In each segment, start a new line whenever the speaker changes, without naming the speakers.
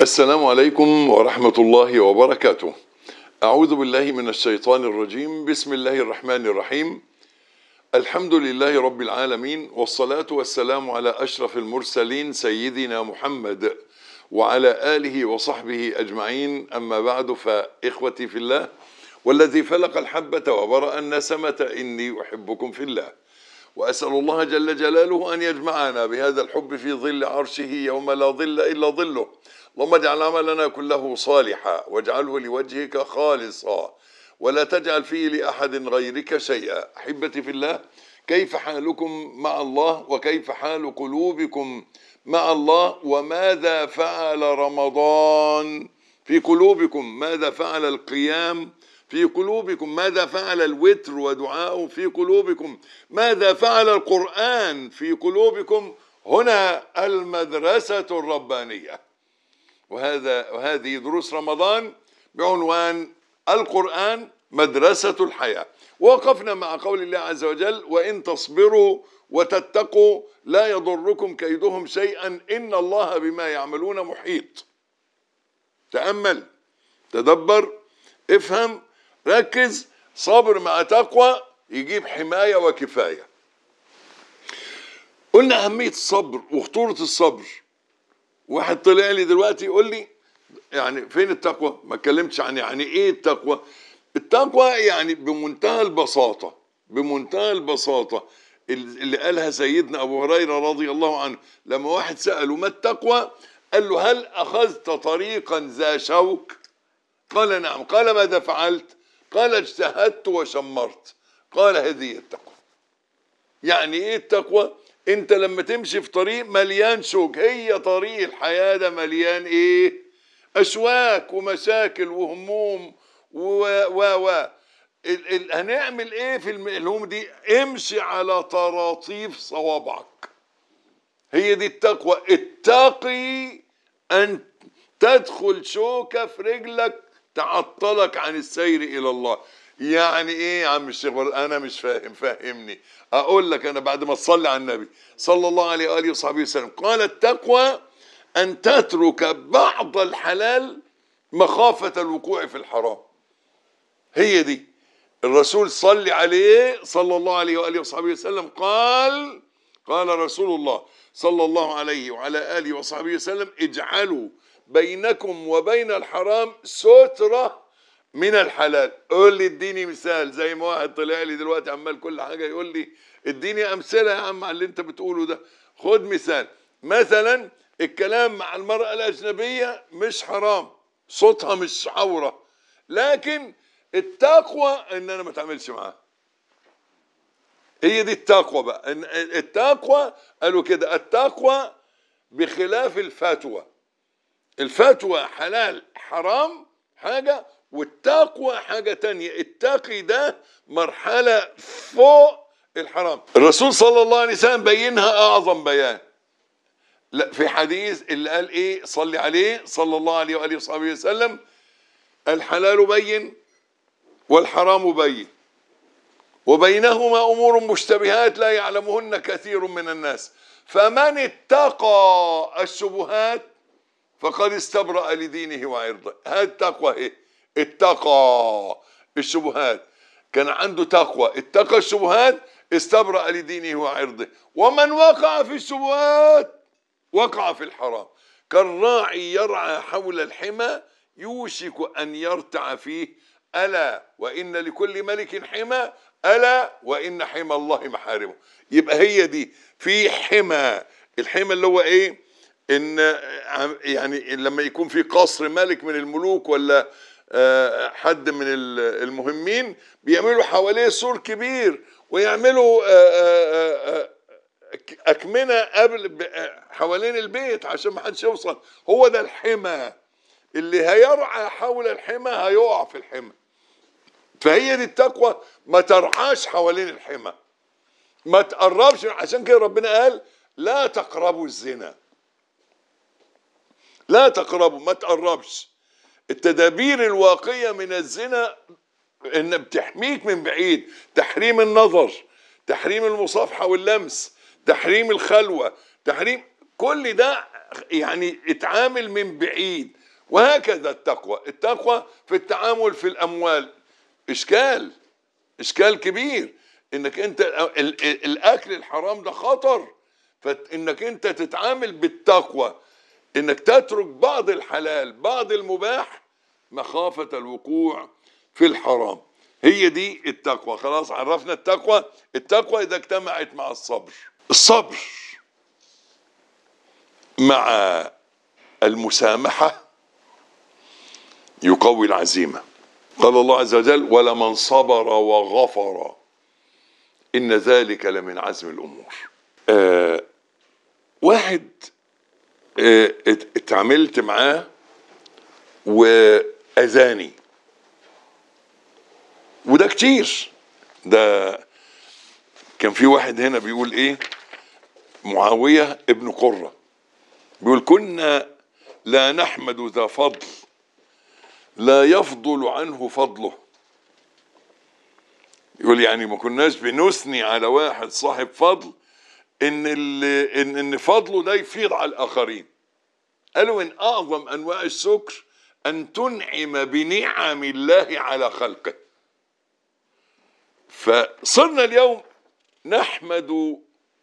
السلام عليكم ورحمة الله وبركاته. أعوذ بالله من الشيطان الرجيم، بسم الله الرحمن الرحيم. الحمد لله رب العالمين والصلاة والسلام على أشرف المرسلين سيدنا محمد وعلى آله وصحبه أجمعين أما بعد فإخوتي في الله والذي فلق الحبة وبرأ النسمة إني أحبكم في الله وأسأل الله جل جلاله أن يجمعنا بهذا الحب في ظل عرشه يوم لا ظل إلا ظله اللهم اجعل عملنا كله صالحا واجعله لوجهك خالصا ولا تجعل فيه لأحد غيرك شيئا أحبتي في الله كيف حالكم مع الله وكيف حال قلوبكم مع الله وماذا فعل رمضان في قلوبكم ماذا فعل القيام في قلوبكم ماذا فعل الوتر ودعاءه في قلوبكم ماذا فعل القرآن في قلوبكم هنا المدرسة الربانية وهذا وهذه دروس رمضان بعنوان القرآن مدرسة الحياة وقفنا مع قول الله عز وجل وإن تصبروا وتتقوا لا يضركم كيدهم شيئا إن الله بما يعملون محيط تأمل تدبر افهم ركز صبر مع تقوى يجيب حماية وكفاية قلنا أهمية الصبر وخطورة الصبر واحد طلع لي دلوقتي يقول لي يعني فين التقوى ما اتكلمتش عن يعني ايه التقوى التقوى يعني بمنتهى البساطة بمنتهى البساطة اللي قالها سيدنا أبو هريرة رضي الله عنه لما واحد سأله ما التقوى قال له هل أخذت طريقا ذا شوك قال نعم قال ماذا فعلت قال اجتهدت وشمرت قال هذه التقوى يعني ايه التقوى انت لما تمشي في طريق مليان شوك هي طريق الحياة ده مليان ايه اشواك ومشاكل وهموم و و و ال ال هنعمل ايه في الهموم دي امشي على طراطيف صوابعك هي دي التقوى اتقي ان تدخل شوكة في رجلك تعطلك عن السير الى الله يعني ايه يا عم الشيخ انا مش فاهم فهمني اقول لك انا بعد ما تصلي على النبي صلى الله عليه واله وصحبه وسلم قال التقوى ان تترك بعض الحلال مخافة الوقوع في الحرام هي دي الرسول صلي عليه صلى الله عليه واله وصحبه وسلم قال قال رسول الله صلى الله عليه وعلى اله وصحبه وسلم اجعلوا بينكم وبين الحرام ستره من الحلال قول لي اديني مثال زي ما واحد طلع لي دلوقتي عمال كل حاجه يقول لي اديني امثله يا عم على اللي انت بتقوله ده خد مثال مثلا الكلام مع المراه الاجنبيه مش حرام صوتها مش عوره لكن التقوى ان انا ما اتعاملش معاها هي دي التقوى بقى ان التقوى قالوا كده التقوى بخلاف الفتوى الفتوى حلال حرام حاجه والتقوى حاجة تانية التقي ده مرحلة فوق الحرام الرسول صلى الله عليه وسلم بينها أعظم بيان لا في حديث اللي قال إيه صلي عليه صلى الله عليه وآله وصحبه وسلم الحلال بين والحرام بين وبينهما أمور مشتبهات لا يعلمهن كثير من الناس فمن اتقى الشبهات فقد استبرأ لدينه وعرضه هذه التقوى ايه اتقى الشبهات كان عنده تقوى اتقى الشبهات استبرأ لدينه وعرضه ومن وقع في الشبهات وقع في الحرام كالراعي يرعى حول الحمى يوشك أن يرتع فيه ألا وإن لكل ملك حمى ألا وإن حمى الله محارمه يبقى هي دي في حمى الحمى اللي هو إيه إن يعني لما يكون في قصر ملك من الملوك ولا حد من المهمين بيعملوا حواليه سور كبير ويعملوا أكمنة قبل حوالين البيت عشان ما حدش يوصل هو ده الحمى اللي هيرعى حول الحمى هيقع في الحمى فهي دي التقوى ما ترعاش حوالين الحمى ما تقربش عشان كده ربنا قال لا تقربوا الزنا لا تقربوا ما تقربش التدابير الواقية من الزنا ان بتحميك من بعيد تحريم النظر تحريم المصافحة واللمس تحريم الخلوة تحريم كل ده يعني اتعامل من بعيد وهكذا التقوى التقوى في التعامل في الاموال اشكال اشكال كبير انك انت ال- ال- الاكل الحرام ده خطر فانك انت تتعامل بالتقوى انك تترك بعض الحلال بعض المباح مخافة الوقوع في الحرام هي دي التقوى خلاص عرفنا التقوى التقوى اذا اجتمعت مع الصبر الصبر مع المسامحة يقوي العزيمة قال الله عز وجل ولمن صبر وغفر إن ذلك لمن عزم الأمور آه واحد آه ات- اتعاملت معاه وأذاني وده كتير ده كان في واحد هنا بيقول ايه معاوية ابن قرة بيقول كنا لا نحمد ذا فضل لا يفضل عنه فضله يقول يعني ما كناش بنثني على واحد صاحب فضل ان ال- ان ان فضله ده يفيض على الاخرين قالوا من اعظم انواع الشكر ان تنعم بنعم الله على خلقه فصرنا اليوم نحمد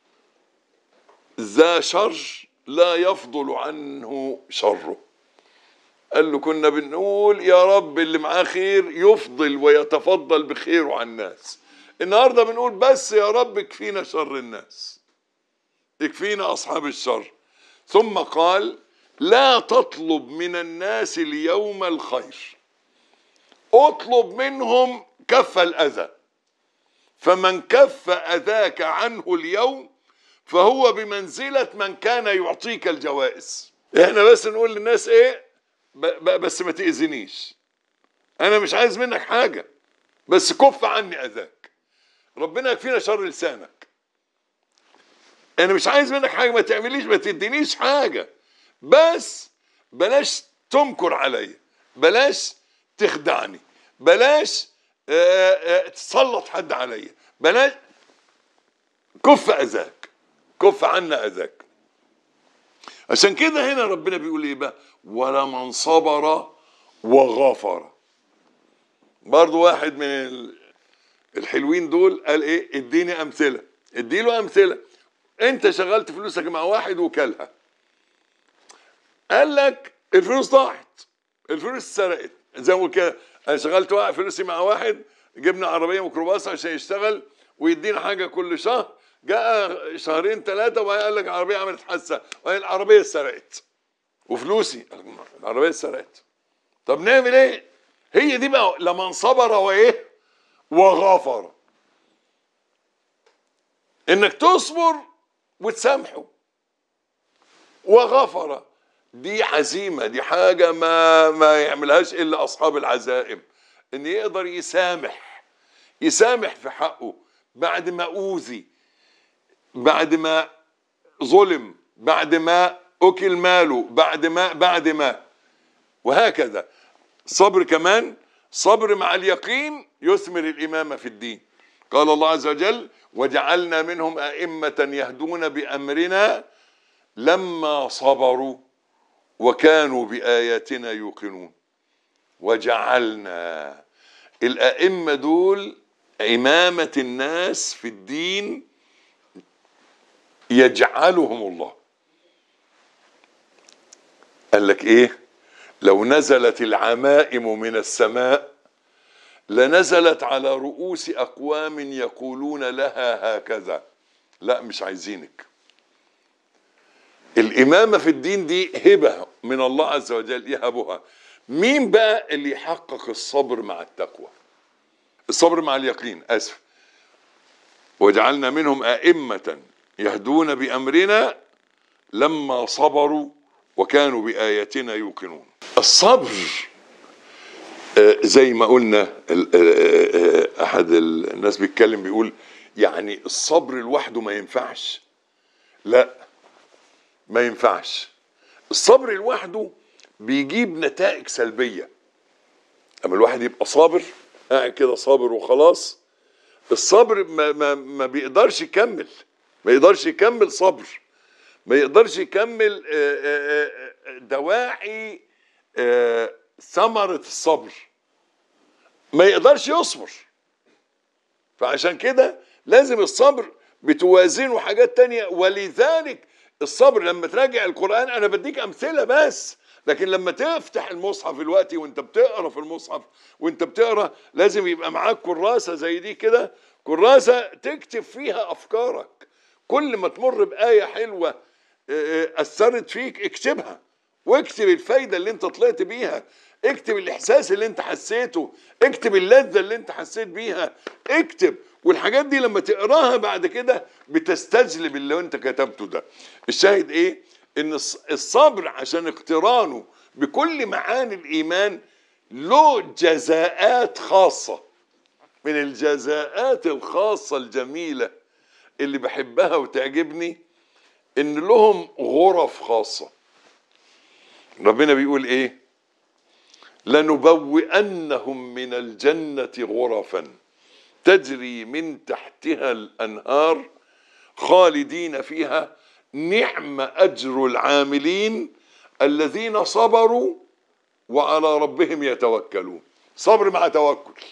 ذا شر لا يفضل عنه شره قال له كنا بنقول يا رب اللي معاه خير يفضل ويتفضل بخيره على الناس النهارده بنقول بس يا رب اكفينا شر الناس اكفينا اصحاب الشر ثم قال لا تطلب من الناس اليوم الخير اطلب منهم كف الاذى فمن كف اذاك عنه اليوم فهو بمنزله من كان يعطيك الجوائز احنا بس نقول للناس ايه ب- ب- بس ما تاذينيش انا مش عايز منك حاجه بس كف عني اذاك ربنا يكفينا شر لسانك انا مش عايز منك حاجه ما تعمليش ما تدينيش حاجه بس بلاش تمكر عليا بلاش تخدعني بلاش آه، آه، تسلط حد عليا بلاش كف اذاك كف عنا اذاك عشان كده هنا ربنا بيقول ايه بقى ولمن صبر وغفر برضو واحد من ال- الحلوين دول قال ايه اديني امثله اديله امثله انت شغلت فلوسك مع واحد وكلها قال لك الفلوس ضاعت الفلوس اتسرقت زي ما بقول كده انا شغلت واحد فلوسي مع واحد جبنا عربيه ميكروباص عشان يشتغل ويدينا حاجه كل شهر جاء شهرين ثلاثه وبعدين قال لك العربيه عملت حادثه وبعدين العربيه اتسرقت وفلوسي قال لك العربيه اتسرقت طب نعمل ايه؟ هي دي بقى لمن صبر وايه؟ وغفر انك تصبر وتسامحه وغفر دي عزيمه دي حاجه ما ما يعملهاش الا اصحاب العزائم ان يقدر يسامح يسامح في حقه بعد ما اوذي بعد ما ظلم بعد ما اكل ماله بعد ما بعد ما وهكذا صبر كمان صبر مع اليقين يثمر الإمامة في الدين قال الله عز وجل وجعلنا منهم أئمة يهدون بأمرنا لما صبروا وكانوا بآياتنا يوقنون وجعلنا الأئمة دول إمامة الناس في الدين يجعلهم الله قال لك إيه لو نزلت العمائم من السماء لنزلت على رؤوس اقوام يقولون لها هكذا لا مش عايزينك الامامه في الدين دي هبه من الله عز وجل يهبها مين بقى اللي يحقق الصبر مع التقوى الصبر مع اليقين اسف وجعلنا منهم ائمه يهدون بامرنا لما صبروا وكانوا باياتنا يوقنون الصبر آه، زي ما قلنا ال- آه، آه، احد الناس بيتكلم بيقول يعني الصبر لوحده ما ينفعش لا ما ينفعش الصبر لوحده بيجيب نتائج سلبيه اما الواحد يبقى صابر قاعد كده صابر وخلاص الصبر ما, ما, ما بيقدرش يكمل ما يقدرش يكمل صبر ما يقدرش يكمل آه، آه، آه، دواعي آه، ثمرة الصبر ما يقدرش يصبر فعشان كده لازم الصبر بتوازنه حاجات تانية ولذلك الصبر لما تراجع القرآن أنا بديك أمثلة بس لكن لما تفتح المصحف الوقت وانت بتقرا في المصحف وانت بتقرا لازم يبقى معاك كراسة زي دي كده كراسة تكتب فيها أفكارك كل ما تمر بآية حلوة آه، آه، أثرت فيك اكتبها واكتب الفايدة اللي انت طلعت بيها اكتب الإحساس اللي انت حسيته اكتب اللذة اللي انت حسيت بيها اكتب والحاجات دي لما تقراها بعد كده بتستجلب اللي انت كتبته ده الشاهد ايه ان الص- الصبر عشان اقترانه بكل معاني الإيمان له جزاءات خاصة من الجزاءات الخاصة الجميلة اللي بحبها وتعجبني ان لهم غرف خاصة ربنا بيقول ايه لنبوئنهم من الجنة غرفا تجري من تحتها الأنهار خالدين فيها نعم أجر العاملين الذين صبروا وعلى ربهم يتوكلون صبر مع توكل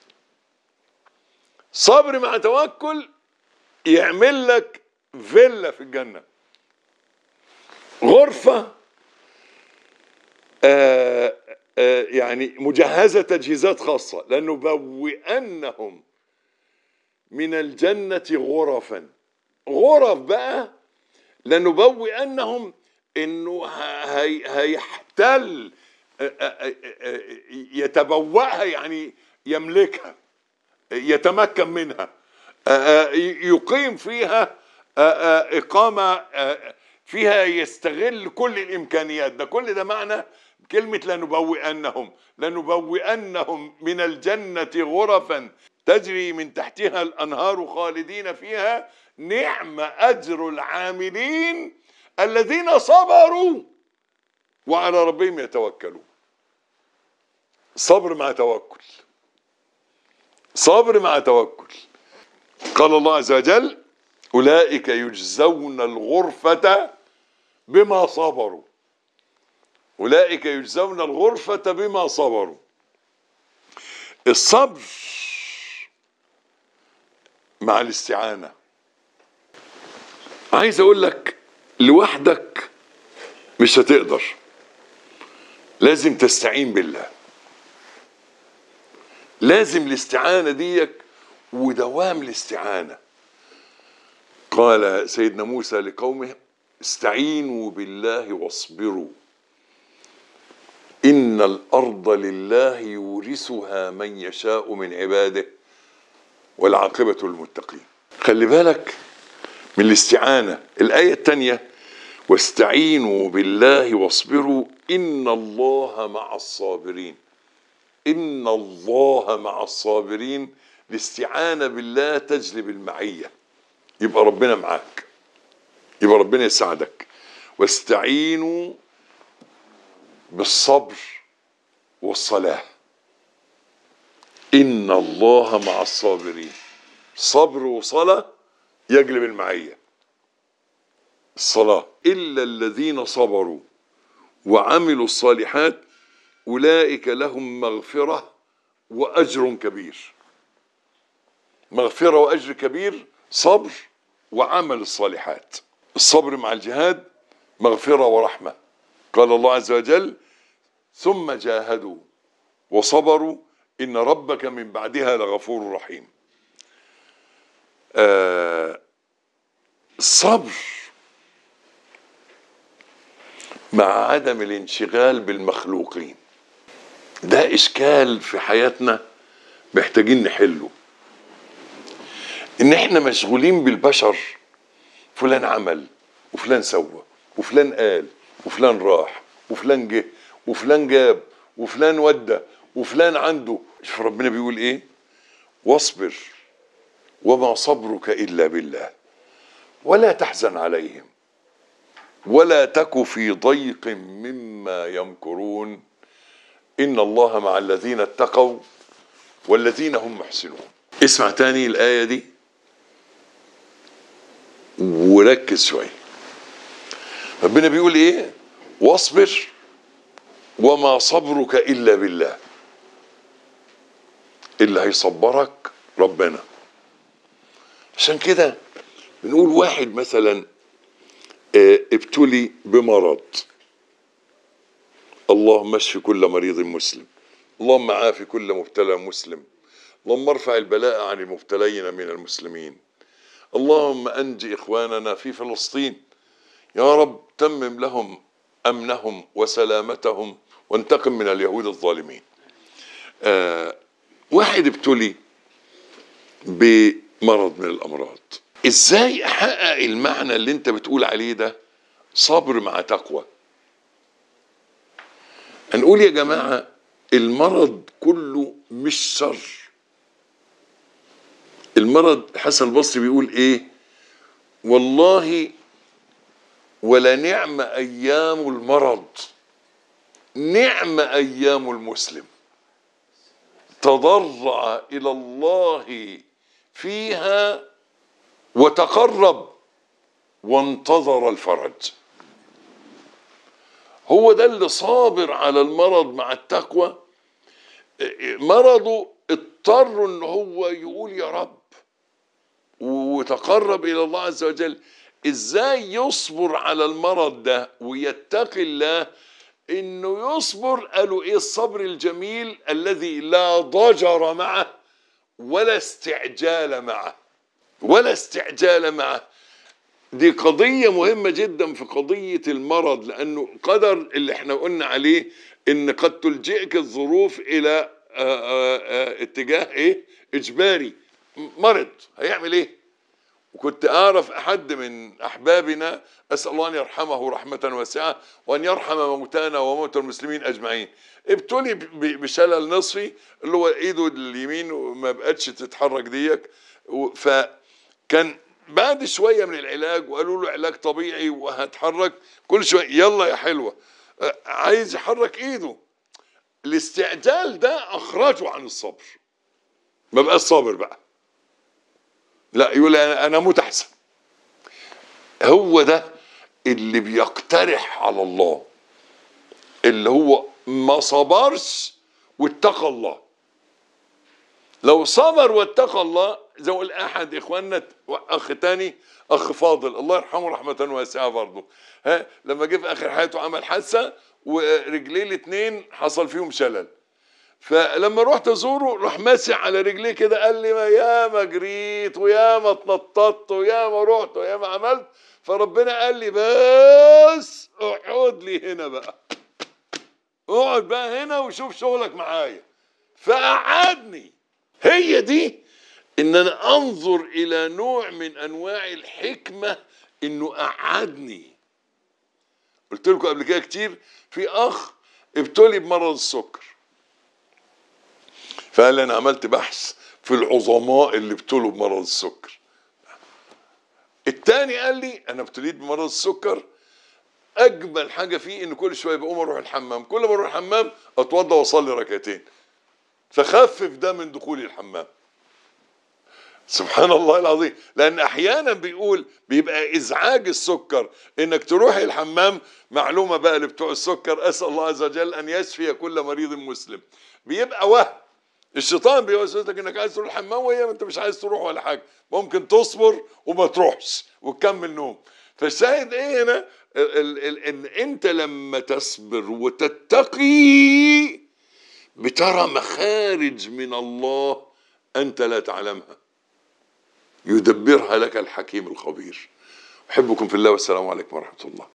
صبر مع توكل يعمل لك فيلا في الجنة غرفة آه آه يعني مجهزة تجهيزات خاصة لنبوئنهم من الجنة غرفا غرف بقى لنبوئنهم انه ه- هي هيحتل آه، آه، آه، يتبوأها يعني يملكها يتمكن منها آه، آه، يقيم فيها آه، آه، إقامة آه، فيها يستغل كل الإمكانيات ده كل ده معنى كلمة لنبوئنهم لنبوئنهم من الجنة غرفا تجري من تحتها الأنهار خالدين فيها نعم أجر العاملين الذين صبروا وعلى ربهم يتوكلون صبر مع توكل صبر مع توكل قال الله عز وجل أولئك يجزون الغرفة بما صبروا أولئك يجزون الغرفة بما صبروا الصبر مع الاستعانة عايز أقول لك لوحدك مش هتقدر لازم تستعين بالله لازم الاستعانة ديك ودوام الاستعانة قال سيدنا موسى لقومه استعينوا بالله واصبروا إن الأرض لله يورثها من يشاء من عباده والعاقبة للمتقين خلي بالك من الاستعانة الآية الثانية واستعينوا بالله واصبروا إن الله مع الصابرين إن الله مع الصابرين الاستعانة بالله تجلب المعية يبقى ربنا معاك يبقى ربنا يساعدك واستعينوا بالصبر والصلاة إن الله مع الصابرين صبر وصلاة يجلب المعية الصلاة إلا الذين صبروا وعملوا الصالحات أولئك لهم مغفرة وأجر كبير مغفرة وأجر كبير صبر وعمل الصالحات الصبر مع الجهاد مغفرة ورحمة قال الله عز وجل ثم جاهدوا وصبروا إن ربك من بعدها لغفور رحيم آه الصبر مع عدم الانشغال بالمخلوقين ده اشكال في حياتنا محتاجين نحله ان احنا مشغولين بالبشر فلان عمل وفلان سوى وفلان قال وفلان راح وفلان جه وفلان جاب وفلان ودى وفلان عنده شوف ربنا بيقول ايه واصبر وما صبرك الا بالله ولا تحزن عليهم ولا تك في ضيق مما يمكرون ان الله مع الذين اتقوا والذين هم محسنون اسمع تاني الايه دي وركز شويه ربنا بيقول ايه واصبر وما صبرك الا بالله اللي هيصبرك ربنا عشان كده بنقول واحد مثلا آه، ابتلي بمرض اللهم اشف كل مريض مسلم اللهم عاف كل مبتلى مسلم اللهم ارفع البلاء عن المبتلين من المسلمين اللهم انج اخواننا في فلسطين يا رب تمم لهم امنهم وسلامتهم وانتقم من اليهود الظالمين آه واحد ابتلي بمرض من الامراض ازاي احقق المعنى اللي انت بتقول عليه ده صبر مع تقوى هنقول يا جماعه المرض كله مش شر المرض حسن البصري بيقول ايه والله ولا نعم ايام المرض نعم ايام المسلم تضرع الى الله فيها وتقرب وانتظر الفرج هو ده اللي صابر على المرض مع التقوى مرضه اضطر ان هو يقول يا رب وتقرب الى الله عز وجل ازاي يصبر على المرض ده ويتقي الله انه يصبر قالوا ايه الصبر الجميل الذي لا ضجر معه ولا استعجال معه ولا استعجال معه دي قضية مهمة جدا في قضية المرض لأنه قدر اللي احنا قلنا عليه إن قد تلجئك الظروف إلى آآ آآ اتجاه إيه؟ إجباري مرض هيعمل إيه؟ وكنت أعرف أحد من أحبابنا أسأل الله أن يرحمه رحمة واسعة وأن يرحم موتانا وموتى المسلمين أجمعين ابتلي بشلل نصفي اللي هو إيده اليمين وما بقتش تتحرك ديك فكان بعد شوية من العلاج وقالوا له علاج طبيعي وهتحرك كل شوية يلا يا حلوة عايز يحرك ايده الاستعجال ده اخرجه عن الصبر ما بقاش صابر بقى لا يقول انا انا اموت احسن هو ده اللي بيقترح على الله اللي هو ما صبرش واتقى الله لو صبر واتقى الله زي ما احد اخواننا اخ تاني اخ فاضل الله يرحمه رحمه واسعه برضه ها لما جه في اخر حياته عمل حادثه ورجليه الاثنين حصل فيهم شلل فلما رحت ازوره راح ماسح على رجليه كده قال لي ما يا ما جريت ويا ما اتنططت ويا ما رحت ويا ما عملت فربنا قال لي بس اقعد لي هنا بقى اقعد بقى هنا وشوف شغلك معايا فقعدني هي دي ان انا انظر الى نوع من انواع الحكمه انه قعدني قلت لكم قبل كده كتير في اخ ابتلي بمرض السكر فقال لي انا عملت بحث في العظماء اللي ابتلوا بمرض السكر التاني قال لي انا ابتليت بمرض السكر اجمل حاجه فيه ان كل شويه بقوم اروح الحمام كل ما اروح الحمام اتوضى واصلي ركعتين فخفف ده من دخولي الحمام سبحان الله العظيم لان احيانا بيقول بيبقى ازعاج السكر انك تروح الحمام معلومه بقى لبتوع السكر اسال الله عز وجل ان يشفي كل مريض مسلم بيبقى وهم الشيطان بيوسوسك انك عايز تروح الحمام وهي انت مش عايز تروح ولا حاجه ممكن تصبر وما تروحش وتكمل نوم فالشاهد ايه هنا ال ال ان انت لما تصبر وتتقي بترى مخارج من الله انت لا تعلمها يدبرها لك الحكيم الخبير احبكم في الله والسلام عليكم ورحمه الله